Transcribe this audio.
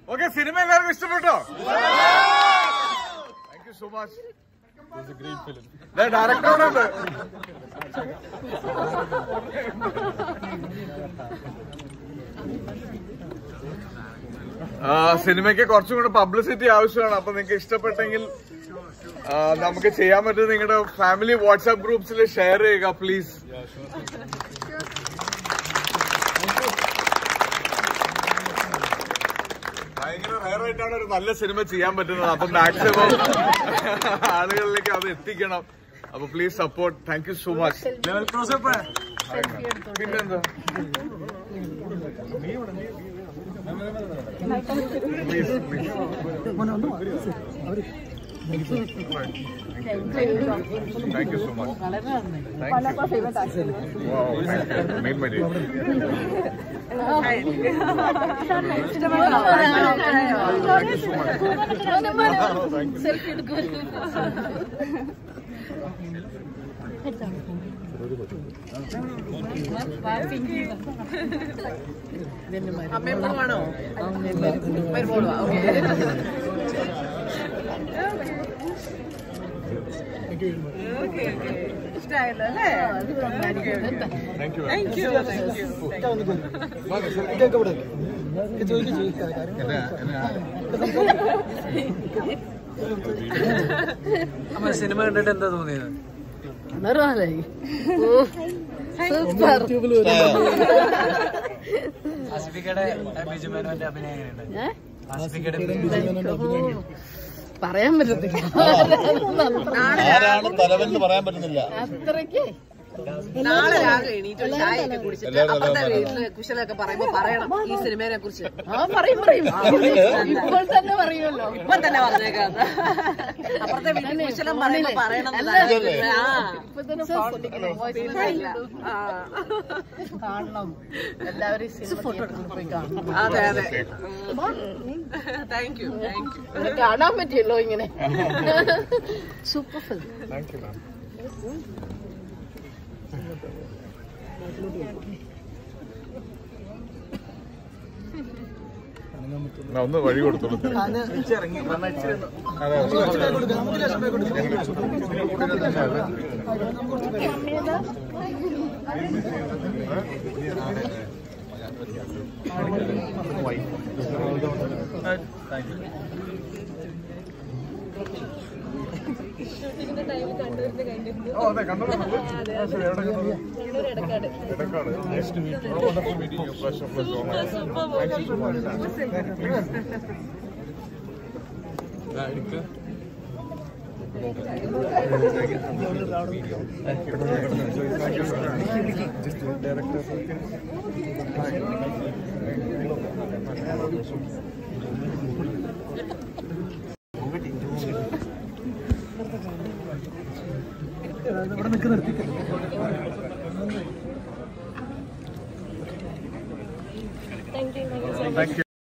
Okay സിനിമ എല്ലാവർക്കും ഇഷ്ടപ്പെട്ടോ താങ്ക് യു സോ മച്ച് ഡയറക്ടറോടുണ്ട് സിനിമയ്ക്ക് കുറച്ചും കൂടെ പബ്ലിസിറ്റി ആവശ്യമാണ് അപ്പൊ നിങ്ങൾക്ക് ഇഷ്ടപ്പെട്ടെങ്കിൽ ആ, നമുക്ക് ചെയ്യാൻ പറ്റുന്ന നിങ്ങളുടെ ഫാമിലി വാട്സാപ്പ് ഗ്രൂപ്പ്സിൽ ഷെയർ ചെയ്യുക പ്ലീസ് ഭയങ്കര റയർ ആയിട്ടാണ് ഒരു നല്ല സിനിമ ചെയ്യാൻ പറ്റുന്നത് അപ്പൊ മാക്സിമം ആളുകളിലേക്ക് അത് എത്തിക്കണം അപ്പൊ please support thank you so much പിന്നെന്താ please please thank you so much main മതി thank you so much selfie എടുക്കും അമ്മയും മോളുമാണോ വരുമ്പോളോ ഓക്കെ ഇഷ്ടമായല്ലോ അല്ലേ thank you thank you thank you അമ്മ സിനിമ കണ്ടിട്ട് എന്താ തോന്നിയത് നിർവാലായി സൂപ്പർ ആസിഫിക്കയുടെ ബിജു മേനോന്റെ അഭിനയം എങ്ങനെയുണ്ട് ഏ? ആസിഫിക്കയുടെ പറയാൻ പറ്റത്തില്ല ആരാണ് തലവൻ എന്ന് പറയാൻ പറ്റുന്നില്ല അത്രയ്ക്ക് നാളെ രാവിലെ എണീറ്റ് ചായയൊക്കെ കുടിച്ചിട്ട് അപ്പുറത്തെ വീട്ടില് കുശലൊക്കെ പറയുമ്പോ പറയണം ഈ സിനിമയെ കുറിച്ച് ആ പറയും പറയും ഇപ്പോൾ തന്നെ പറയുമല്ലോ ഇപ്പൊ തന്നെ പറഞ്ഞേക്കാം അപ്പുറത്തെ വീട്ടിൽ കുശലം പറയുമ്പോ പറയണം അല്ല. എന്നതാണ്. ആ ഇപ്പൊ തന്നെ ഫോൺ വിളിക്കണം. Voice പിന്നെ ഇല്ല. message ആ. കാണണം എല്ലാവരും സിനിമ തിയേറ്ററിൽ പോയി കാണണം അതെ അതെ താങ്ക് യു താങ്ക് യു ഇത് കാണാൻ പറ്റിയല്ലോ ഇങ്ങനെ super film thank you ma'am ഒന്ന് വഴി കൊടുത്തോളൂ അതെ, ഓ അതെ കണ്ടോ Edakkad nice to meet you wonderful meeting you pleasure plus so much thank you so much എടുക്ക് താങ്ക് യു